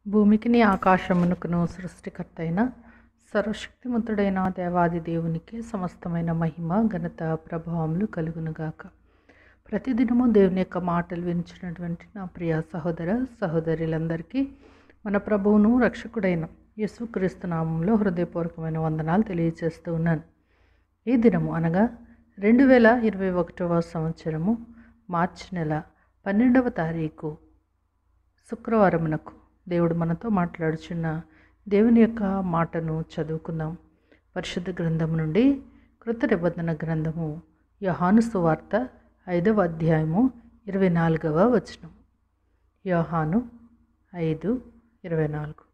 భూమికిని ఆకాశమునకును సృష్టికర్త అయిన సర్వశక్తిమంతుడైన దేవాది దేవునికి సమస్తమైన మహిమ ఘనత ప్రభావములు కలుగునుగాక ప్రతిదినము దేవుని యొక్క మాటలు వినిచినటువంటి నా ప్రియ సహోదర సహోదరులందరికీ మన ప్రభువును రక్షకుడైన యేసుక్రీస్తు నామంలో హృదయపూర్వకమైన వందనాలు తెలియజేస్తూ ఉన్నాను ఈ దినము అనగా రెండు వేల ఇరవై ఒకటవ సంవత్సరము మార్చి నెల పన్నెండవ తారీఖు శుక్రవారమునకు దేవుడు మనతో మాట్లాడుచున్న దేవుని యొక్క మాటను చదువుకుందాం పరిశుద్ధ గ్రంథం నుండి కృత నిబంధన గ్రంథము యోహాను సువార్త ఐదవ అధ్యాయము ఇరవై నాలుగవ వచనం యోహాను ఐదు ఇరవై నాలుగు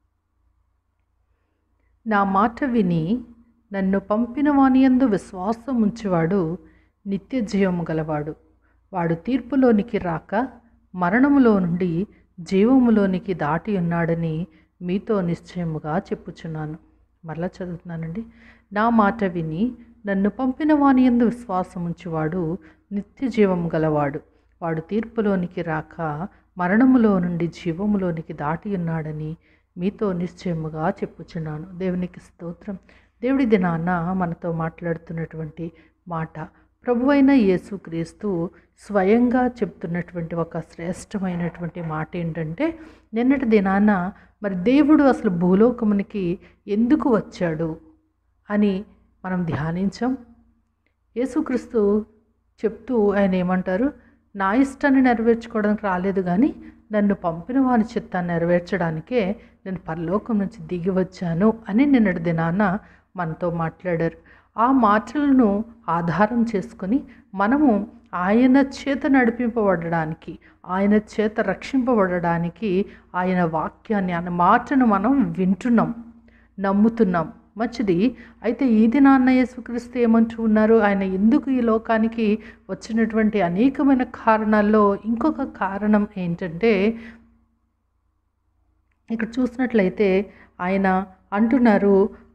నా మాట విని నన్ను పంపిన వానియందు విశ్వాసం ఉంచువాడు నిత్య జీవము గలవాడు వాడు తీర్పులోనికి రాక మరణములో నుండి జీవములోనికి దాటి ఉన్నాడని మీతో నిశ్చయముగా చెప్పుచున్నాను మరలా చదువుతున్నానండి నా మాట విని నన్ను పంపిన వాని ఎందు విశ్వాసం ఉంచువాడు నిత్య జీవము గలవాడు వాడు తీర్పులోనికి రాక మరణములో నుండి జీవములోనికి దాటి ఉన్నాడని మీతో నిశ్చయముగా చెప్పుచున్నాను దేవునికి స్తోత్రం దేవుడి దినాన మనతో మాట్లాడుతున్నటువంటి మాట ప్రభు అయిన యేసుక్రీస్తు స్వయంగా చెప్తున్నటువంటి ఒక శ్రేష్టమైనటువంటి మాట ఏంటంటే నిన్నటి దినాన మరి దేవుడు అసలు భూలోకమునికి ఎందుకు వచ్చాడు అని మనం ధ్యానించాం యేసుక్రీస్తు చెప్తూ ఆయన ఏమంటారు నా ఇష్టాన్ని నెరవేర్చుకోవడానికి రాలేదు కానీ నన్ను పంపిన వాని చిత్తాన్ని నెరవేర్చడానికే నేను పరలోకం నుంచి దిగి వచ్చాను అని నిన్నటి దినాన మనతో మాట్లాడారు ఆ మాటలను ఆధారం చేసుకొని మనము ఆయన చేత నడిపింపబడడానికి ఆయన చేత రక్షింపబడడానికి ఆయన వాక్యాన్ని ఆయన మాటను మనం వింటున్నాం నమ్ముతున్నాం మంచిది అయితే ఈ దినాన్న యేసుక్రీస్తు ఏమంటూ ఉన్నారు ఆయన ఎందుకు ఈ లోకానికి వచ్చినటువంటి అనేకమైన కారణాల్లో ఇంకొక కారణం ఏంటంటే ఇక్కడ చూసినట్లయితే ఆయన అంటున్నారు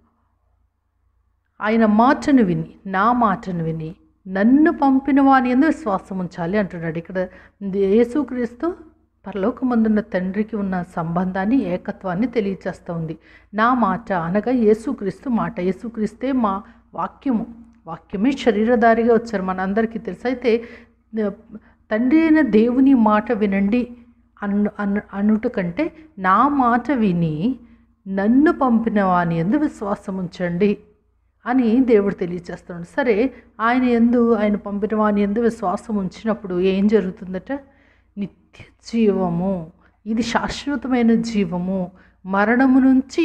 ఆయన మాటను విని నా మాటను విని నన్ను పంపిన వాని ఎందు విశ్వాసం ఉంచాలి అంటున్నాడు ఇక్కడ యేసుక్రీస్తు పరలోకమందున్న తండ్రికి ఉన్న సంబంధాన్ని ఏకత్వాన్ని తెలియచేస్తూ ఉంది నా మాట అనగా యేసుక్రీస్తు మాట యేసుక్రీస్తే మా వాక్యము వాక్యమే శరీరధారిగా వచ్చారు మనందరికీ తెలుసు అయితే తండ్రి అయిన దేవుని మాట వినండి అను అను అనుట కంటే నా మాట విని నన్ను పంపిన వాని ఎందు విశ్వాసం ఉంచండి అని దేవుడు తెలియచేస్తున్నాడు సరే ఆయన ఎందు ఆయన పంపిన వాని ఎందు విశ్వాసం ఉంచినప్పుడు ఏం జరుగుతుందట నిత్య జీవము ఇది శాశ్వతమైన జీవము మరణము నుంచి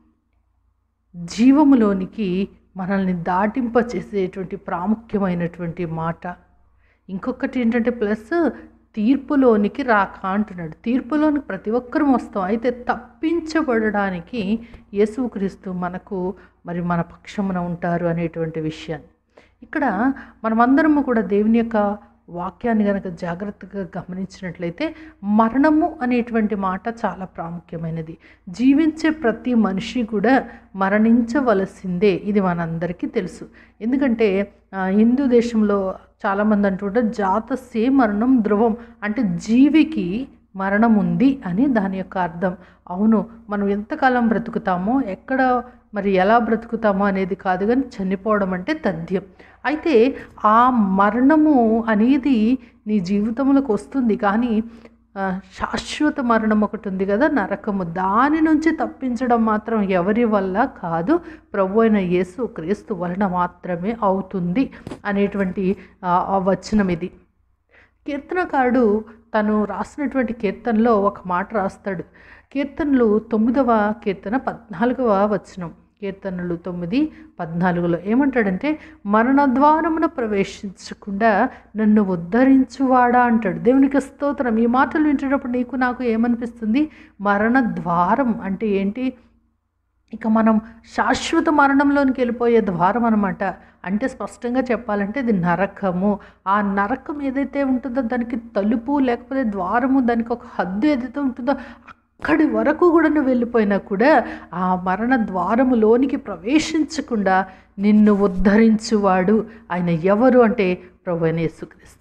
జీవములోనికి మనల్ని దాటింప చేసేటువంటి ప్రాముఖ్యమైనటువంటి మాట ఇంకొకటి ఏంటంటే ప్లస్ తీర్పులోనికి రాక అంటున్నాడు తీర్పులోనికి ప్రతి ఒక్కరూ వస్తాం అయితే తప్పించబడడానికి యేసుక్రీస్తు మనకు మరి మన పక్షమున ఉంటారు అనేటువంటి విషయాన్ని ఇక్కడ మనమందరము కూడా దేవుని యొక్క వాక్యాన్ని కనుక జాగ్రత్తగా గమనించినట్లయితే మరణము అనేటువంటి మాట చాలా ప్రాముఖ్యమైనది జీవించే ప్రతి మనిషి కూడా మరణించవలసిందే ఇది మనందరికీ తెలుసు ఎందుకంటే హిందూ దేశంలో చాలామంది అంటుంటారు జాతస్యే మరణం ధ్రువం అంటే జీవికి మరణం ఉంది అని దాని యొక్క అర్థం అవును మనం ఎంతకాలం బ్రతుకుతామో ఎక్కడ మరి ఎలా బ్రతుకుతామో అనేది కాదు కానీ చనిపోవడం అంటే తథ్యం అయితే ఆ మరణము అనేది నీ జీవితంలోకి వస్తుంది కానీ శాశ్వత మరణం ఒకటి ఉంది కదా నరకము దాని నుంచి తప్పించడం మాత్రం ఎవరి వల్ల కాదు ప్రభు అయిన యేసు క్రీస్తు వలన మాత్రమే అవుతుంది అనేటువంటి వచనం ఇది కీర్తనకారుడు తను రాసినటువంటి కీర్తనలో ఒక మాట రాస్తాడు కీర్తనలు తొమ్మిదవ కీర్తన పద్నాలుగవ వచనం కీర్తనలు తొమ్మిది పద్నాలుగులో ఏమంటాడంటే మరణద్వారమున ప్రవేశించకుండా నన్ను ఉద్ధరించువాడా అంటాడు దేవునికి స్తోత్రం ఈ మాటలు వింటున్నప్పుడు నీకు నాకు ఏమనిపిస్తుంది మరణ ద్వారం అంటే ఏంటి ఇక మనం శాశ్వత మరణంలోనికి వెళ్ళిపోయే ద్వారం అనమాట అంటే స్పష్టంగా చెప్పాలంటే ఇది నరకము ఆ నరకం ఏదైతే ఉంటుందో దానికి తలుపు లేకపోతే ద్వారము దానికి ఒక హద్దు ఏదైతే ఉంటుందో అక్కడి వరకు కూడా నువ్వు వెళ్ళిపోయినా కూడా ఆ మరణ ద్వారములోనికి ప్రవేశించకుండా నిన్ను ఉద్ధరించువాడు ఆయన ఎవరు అంటే ప్రభు యేసుక్రీస్తు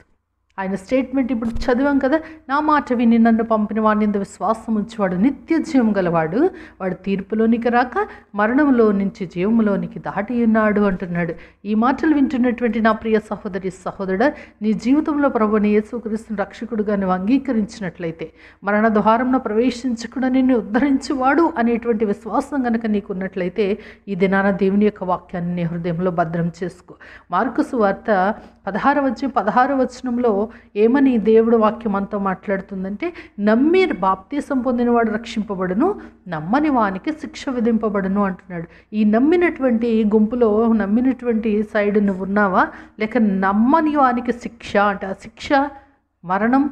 ఆయన స్టేట్మెంట్ ఇప్పుడు చదివాం కదా నా మాట విని నన్ను పంపిన వాడిని ఇంత విశ్వాసం ఉంచేవాడు నిత్య జీవం గలవాడు వాడు తీర్పులోనికి రాక మరణంలో నుంచి జీవములోనికి దాటి ఉన్నాడు అంటున్నాడు ఈ మాటలు వింటున్నటువంటి నా ప్రియ సహోదరి సహోదరుడ నీ జీవితంలో ప్రభుని యేసుక్రీస్తుని రక్షకుడుగా నువ్వు అంగీకరించినట్లయితే మరణ ద్వారంలో ప్రవేశించకుండా నిన్ను ఉద్ధరించువాడు అనేటువంటి విశ్వాసం కనుక నీకు ఉన్నట్లయితే ఈ దినాన దేవుని యొక్క వాక్యాన్ని నీ హృదయంలో భద్రం చేసుకో మార్కుసు వార్త పదహారు వచ్చి పదహారు వచనంలో ఏమని దేవుడు వాక్యం అంతా మాట్లాడుతుందంటే నమ్మి బాప్తీసం పొందినవాడు రక్షింపబడును నమ్మని వానికి శిక్ష విధింపబడును అంటున్నాడు ఈ నమ్మినటువంటి గుంపులో నమ్మినటువంటి సైడ్ నువ్వు ఉన్నావా లేక నమ్మని వానికి శిక్ష అంటే ఆ శిక్ష మరణం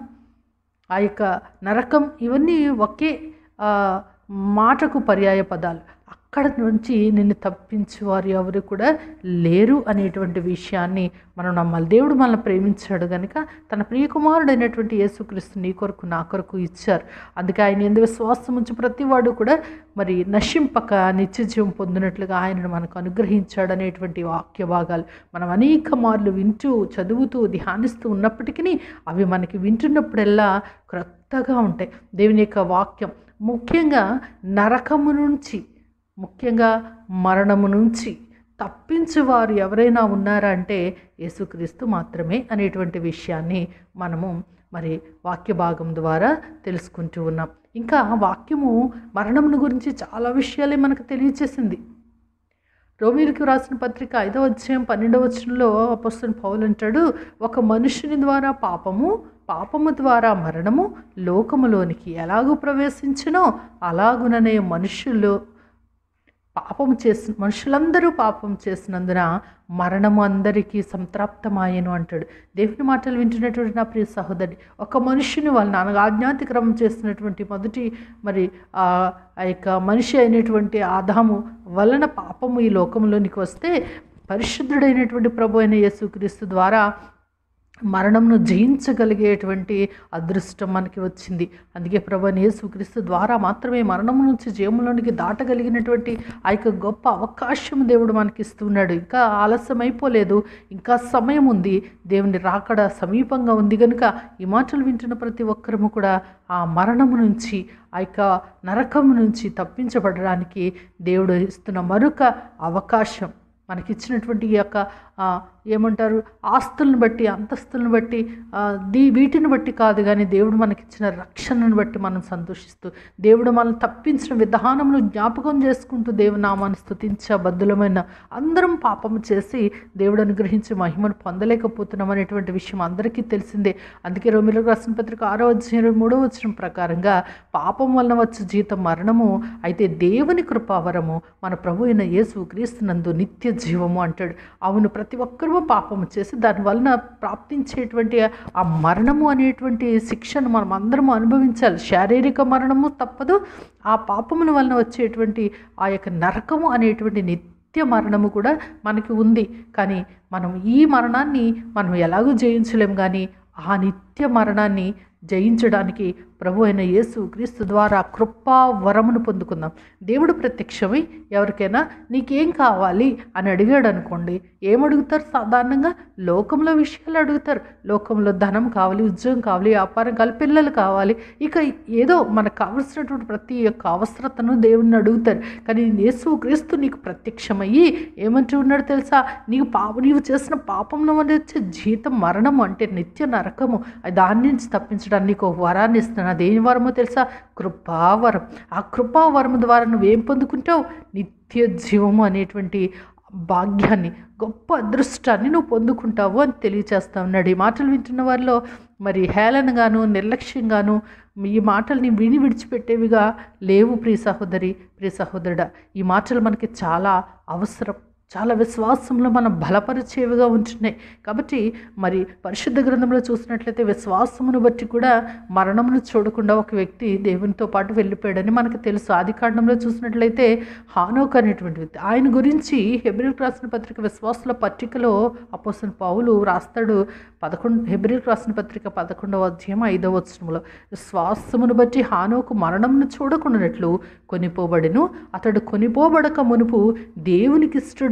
ఆ యొక్క నరకం ఇవన్నీ ఒకే ఆ, మాటకు పర్యాయ పదాలు అక్కడ నుంచి నిన్ను తప్పించే వారు ఎవరు కూడా లేరు అనేటువంటి విషయాన్ని మనం నమ్మాలి దేవుడు మనల్ని ప్రేమించాడు కనుక తన ప్రియకుమారుడైనటువంటి యేసుక్రీస్తు నీ కొరకు నా కొరకు ఇచ్చారు అందుకే ఆయన ఎందు విశ్వాసం ఉంచి ప్రతివాడు కూడా మరి నశింపక నిత్య జీవం పొందినట్లుగా ఆయనను మనకు అనుగ్రహించాడు అనేటువంటి వాక్య భాగాలు మనం అనేక మార్లు వింటూ చదువుతూ ధ్యానిస్తూ ఉన్నప్పటికీ అవి మనకి వింటున్నప్పుడల్లా క్రొత్తగా ఉంటాయి దేవుని యొక్క వాక్యం ముఖ్యంగా నరకము నుంచి ముఖ్యంగా మరణము నుంచి తప్పించేవారు ఎవరైనా ఉన్నారా అంటే యేసుక్రీస్తు మాత్రమే అనేటువంటి విషయాన్ని మనము మరి వాక్య భాగం ద్వారా తెలుసుకుంటూ ఉన్నాం ఇంకా వాక్యము మరణమును గురించి చాలా విషయాలే మనకు తెలియచేసింది రోమిలకు రాసిన పత్రిక ఐదవ అధ్యాయం పన్నెండవ వచనంలో అపస్తుని పౌలు అంటాడు ఒక మనుషుని ద్వారా పాపము పాపము ద్వారా మరణము లోకములోనికి ఎలాగూ ప్రవేశించినో అలాగుననే మనుషులు పాపం చేసి మనుషులందరూ పాపం చేసినందున మరణము అందరికీ సంతృప్తమాయను అంటాడు దేవుని మాటలు వింటున్నటువంటి నా ప్రియ సహోదరి ఒక మనుషుని వలన అనగా ఆజ్ఞాతిక్రమం చేసినటువంటి మొదటి మరి ఆ ఆ యొక్క మనిషి అయినటువంటి ఆదాము వలన పాపము ఈ లోకంలోనికి వస్తే పరిశుద్ధుడైనటువంటి ప్రభు అయిన యేసుక్రీస్తు ద్వారా మరణంను జయించగలిగేటువంటి అదృష్టం మనకి వచ్చింది అందుకే ప్రభు యేసుక్రీస్తు ద్వారా మాత్రమే మరణం నుంచి జీవంలోనికి దాటగలిగినటువంటి ఆ యొక్క గొప్ప అవకాశం దేవుడు మనకి ఇస్తున్నాడు ఇంకా ఆలస్యం అయిపోలేదు ఇంకా సమయం ఉంది దేవుని రాకడ సమీపంగా ఉంది కనుక ఈ మాటలు వింటున్న ప్రతి ఒక్కరము కూడా ఆ మరణము నుంచి ఆ యొక్క నరకము నుంచి తప్పించబడడానికి దేవుడు ఇస్తున్న మరొక అవకాశం మనకిచ్చినటువంటి ఈ యొక్క ఆ, ఏమంటారు ఆస్తులను బట్టి అంతస్తులను బట్టి ఆ, దీ వీటిని బట్టి కాదు కానీ దేవుడు మనకిచ్చిన రక్షణను బట్టి మనం సంతోషిస్తూ దేవుడు మనల్ని తప్పించిన విధానమును జ్ఞాపకం చేసుకుంటూ దేవుని నామాన్ని స్తుతించే బద్దులమైన అందరం పాపము చేసి దేవుడు అనుగ్రహించి మహిమను పొందలేకపోతున్నాం అనేటువంటి విషయం అందరికీ తెలిసిందే అందుకే రోమిలకు రాసిన పత్రిక ఆరో అధ్యాయం మూడో వచ్చిన ప్రకారంగా పాపం వలన వచ్చు జీతం మరణము అయితే దేవుని కృపావరము మన ప్రభు అయిన యేసు క్రీస్తునందు నిత్య జీవము అంటాడు అవును ప్రతి ఒక్కరూ పాపము చేసి దాని వలన ప్రాప్తించేటువంటి ఆ మరణము అనేటువంటి శిక్షను మనం అందరము అనుభవించాలి శారీరక మరణము తప్పదు ఆ పాపముల వలన వచ్చేటువంటి ఆ యొక్క నరకము అనేటువంటి నిత్య మరణము కూడా మనకి ఉంది కానీ మనం ఈ మరణాన్ని మనం ఎలాగూ జయించలేం కానీ ఆ నిత్య మరణాన్ని జయించడానికి ప్రభు అయిన యేసు క్రీస్తు ద్వారా కృపా వరమును పొందుకుందాం దేవుడు ప్రత్యక్షమై ఎవరికైనా నీకేం కావాలి అని అడిగాడు అనుకోండి ఏమడుగుతారు సాధారణంగా లోకంలో విషయాలు అడుగుతారు లోకంలో ధనం కావాలి ఉద్యోగం కావాలి వ్యాపారం కావాలి పిల్లలు కావాలి ఇక ఏదో మనకు కావలసినటువంటి ప్రతి ఒక్క అవసరతను దేవుణ్ణి అడుగుతారు కానీ యేసు క్రీస్తు నీకు ప్రత్యక్షమయ్యి ఏమంటూ ఉన్నాడు తెలుసా నీకు పాప నీవు చేసిన పాపంలో వల్ల వచ్చే జీతం మరణము అంటే నిత్య నరకము దాని నుంచి తప్పించడానికి నీకు ఒక వరాన్ని ఇస్తున్నాను అదేం వరమో తెలుసా కృపావరం ఆ కృపావరం ద్వారా నువ్వేం పొందుకుంటావు నిత్య జీవము అనేటువంటి భాగ్యాన్ని గొప్ప అదృష్టాన్ని నువ్వు పొందుకుంటావు అని తెలియచేస్తా ఉన్నాడు ఈ మాటలు వింటున్న వారిలో మరి హేళనగాను నిర్లక్ష్యంగాను ఈ మాటల్ని విని విడిచిపెట్టేవిగా లేవు ప్రియ సహోదరి ప్రియ సహోదరుడా ఈ మాటలు మనకి చాలా అవసరం చాలా విశ్వాసంలో మనం బలపరిచేవిగా ఉంటున్నాయి కాబట్టి మరి పరిశుద్ధ గ్రంథంలో చూసినట్లయితే విశ్వాసమును బట్టి కూడా మరణమును చూడకుండా ఒక వ్యక్తి దేవునితో పాటు వెళ్ళిపోయాడని మనకు తెలుసు ఆది కాండంలో చూసినట్లయితే హానోక్ అనేటువంటి వ్యక్తి ఆయన గురించి హెబ్రిల్కి రాసిన పత్రిక విశ్వాసుల పట్టికలో అపోసన్ పౌలు రాస్తాడు పదకొండు హెబ్రిల్కి రాసిన పత్రిక పదకొండవ అధ్యాయం ఐదవ వచనంలో విశ్వాసమును బట్టి హానోకు మరణమును చూడకుండానట్లు కొనిపోబడిను అతడు కొనిపోబడక మునుపు దేవునికి ఇష్టడై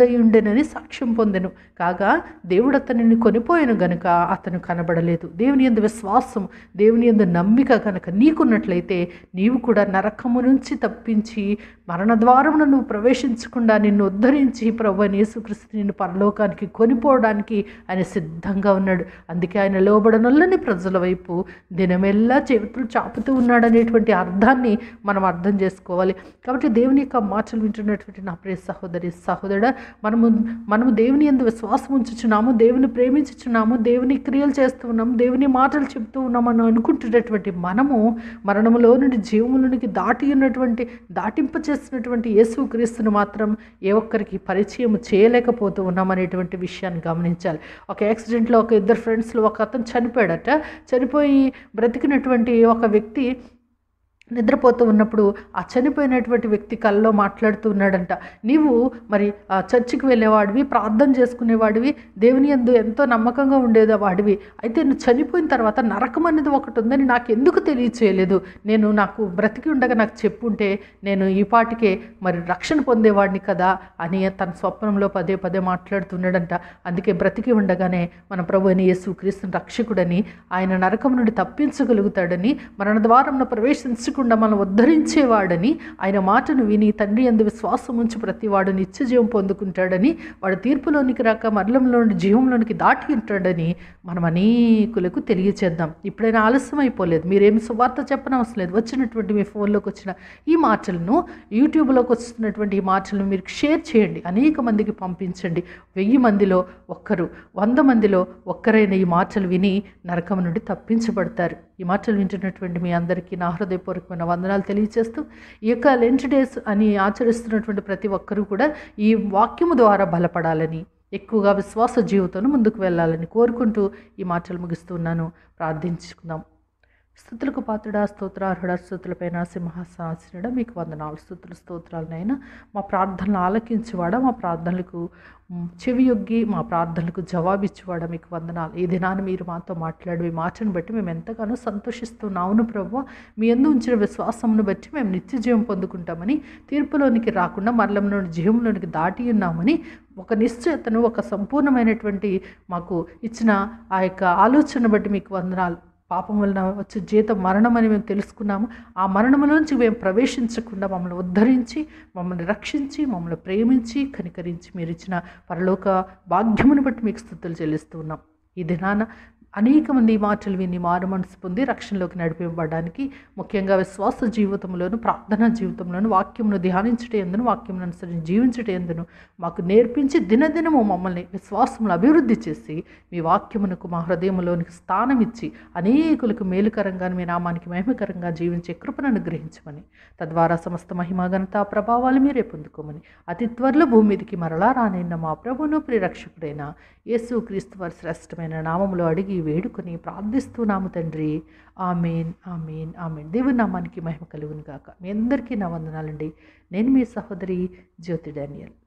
దరిద్రుడై ఉండెనని సాక్ష్యం పొందెను కాగా దేవుడు అతనిని కొనిపోయాను గనుక అతను కనబడలేదు దేవుని ఎందు విశ్వాసం దేవుని ఎందు నమ్మిక కనుక నీకున్నట్లయితే నీవు కూడా నరకము నుంచి తప్పించి మరణ ద్వారమున నువ్వు ప్రవేశించకుండా నిన్ను ఉద్ధరించి ప్రభు అయిన యేసుక్రీస్తు నిన్ను పరలోకానికి కొనిపోవడానికి ఆయన సిద్ధంగా ఉన్నాడు అందుకే ఆయన లోబడనొల్లని ప్రజల వైపు దినమెల్లా చేతులు చాపుతూ ఉన్నాడనేటువంటి అర్థాన్ని మనం అర్థం చేసుకోవాలి కాబట్టి దేవుని యొక్క మాటలు వింటున్నటువంటి నా ప్రియ సహోదరి సహోదరుడ మనము మనము దేవుని ఎందు విశ్వాసం ఉంచుచున్నాము దేవుని ప్రేమించుచున్నాము దేవుని క్రియలు చేస్తూ ఉన్నాము దేవుని మాటలు చెప్తూ ఉన్నాము అని అనుకుంటున్నటువంటి మనము మరణములో నుండి జీవములోనికి దాటి ఉన్నటువంటి దాటింప చేసినటువంటి యేసు క్రీస్తుని మాత్రం ఏ ఒక్కరికి పరిచయం చేయలేకపోతూ ఉన్నామనేటువంటి విషయాన్ని గమనించాలి ఒక యాక్సిడెంట్లో ఒక ఇద్దరు ఫ్రెండ్స్లో ఒక అతను చనిపోయాడట చనిపోయి బ్రతికినటువంటి ఒక వ్యక్తి నిద్రపోతూ ఉన్నప్పుడు ఆ చనిపోయినటువంటి వ్యక్తి కల్లో మాట్లాడుతూ ఉన్నాడంట నీవు మరి ఆ చర్చికి వెళ్ళేవాడివి ప్రార్థన చేసుకునేవాడివి దేవుని ఎందు ఎంతో నమ్మకంగా ఉండేది వాడివి అయితే నువ్వు చనిపోయిన తర్వాత నరకం అనేది ఒకటి ఉందని నాకు ఎందుకు తెలియచేయలేదు నేను నాకు బ్రతికి ఉండగా నాకు చెప్పుంటే నేను ఈ పాటికే మరి రక్షణ పొందేవాడిని కదా అని తన స్వప్నంలో పదే పదే మాట్లాడుతున్నాడంట అందుకే బ్రతికి ఉండగానే మన ప్రభు అయిన యేసు క్రీస్తు రక్షకుడని ఆయన నరకం నుండి తప్పించగలుగుతాడని మరణ ద్వారంలో ప్రవేశించకుండా మనం ఉద్ధరించేవాడని ఆయన మాటను విని తండ్రి అందు విశ్వాసం ఉంచి ప్రతివాడు నిత్య జీవం పొందుకుంటాడని వాడు తీర్పులోనికి రాక మరణంలో నుండి జీవంలోనికి దాటి ఉంటాడని మనం అనేకులకు తెలియచేద్దాం ఇప్పుడైనా ఆలస్యం అయిపోలేదు మీరేమి సువార్త చెప్పనవసరం లేదు వచ్చినటువంటి మీ ఫోన్లోకి వచ్చిన ఈ మాటలను యూట్యూబ్లోకి వస్తున్నటువంటి ఈ మాటలను మీరు షేర్ చేయండి అనేక మందికి పంపించండి వెయ్యి మందిలో ఒక్కరు వంద మందిలో ఒక్కరైన ఈ మాటలు విని నరకం నుండి తప్పించబడతారు ఈ మాటలు వింటున్నటువంటి మీ అందరికీ నా హృదయపూర్వకమైన వందనాలు తెలియజేస్తూ ఈ యొక్క లెంట్ డేస్ అని ఆచరిస్తున్నటువంటి ప్రతి ఒక్కరూ కూడా ఈ వాక్యము ద్వారా బలపడాలని ఎక్కువగా విశ్వాస జీవితంలో ముందుకు వెళ్ళాలని కోరుకుంటూ ఈ మాటలు ముగిస్తున్నాను ప్రార్థించుకుందాం స్థుతులకు పాత్రుడా స్తోత్రార్హుడ స్థుతులపైన సింహాసనాశనుడ మీకు వందనాలు స్థుతులు స్తోత్రాలనైనా మా ప్రార్థనలు ఆలకించేవాడా మా ప్రార్థనలకు మ్, చెవియొగ్గి మా ప్రార్థనలకు జవాబిచ్చేవాడా మీకు వందనాలు ఈ దినాన్ని మీరు మాతో మాట్లాడు ఈ మాటను బట్టి మేము ఎంతగానో సంతోషిస్తున్నావును ప్రభు మీ ఎందు ఉంచిన విశ్వాసమును బట్టి మేము నిత్య జీవం పొందుకుంటామని తీర్పులోనికి రాకుండా మరణం నుండి జీవంలోనికి దాటి ఉన్నామని ఒక నిశ్చయతను ఒక సంపూర్ణమైనటువంటి మాకు ఇచ్చిన ఆ యొక్క ఆలోచన బట్టి మీకు వందనాలు పాపం వలన వచ్చే జీతం మరణం అని మేము తెలుసుకున్నాము ఆ మరణంలోంచి మేము ప్రవేశించకుండా మమ్మల్ని ఉద్ధరించి మమ్మల్ని రక్షించి మమ్మల్ని ప్రేమించి కనికరించి మీరు ఇచ్చిన పరలోక భాగ్యమును బట్టి మీకు స్థుతులు చెల్లిస్తూ ఉన్నాం ఈ దినాన అనేక మంది ఈ మాటలు విని మారు మనసు పొంది రక్షణలోకి నడిపింపబడడానికి ముఖ్యంగా విశ్వాస జీవితంలోను ప్రార్థనా జీవితంలోను వాక్యమును ధ్యానించట ఎందును వాక్యమును అనుసరించి జీవించట ఎందును మాకు నేర్పించి దినదినము మమ్మల్ని విశ్వాసములు అభివృద్ధి చేసి మీ వాక్యమునకు మా హృదయంలోనికి స్థానం ఇచ్చి అనేకులకు మేలుకరంగా మీ నామానికి మహిమకరంగా జీవించే కృపను అనుగ్రహించమని తద్వారా సమస్త మహిమ ఘనత ప్రభావాలు మీరే పొందుకోమని అతి త్వరలో భూమి మీదికి మరలా రానైన మా ప్రభును ప్రిరక్షకుడైన యేసు క్రీస్తు వారి శ్రేష్టమైన నామములో అడిగి వేడుకొని ప్రార్థిస్తున్నాము తండ్రి ఆమెన్ ఆమెన్ ఆమెన్ దేవుని నామానికి మహిమ కలుగును గాక మీ అందరికీ నా వందనాలండి నేను మీ సహోదరి జ్యోతి డానియల్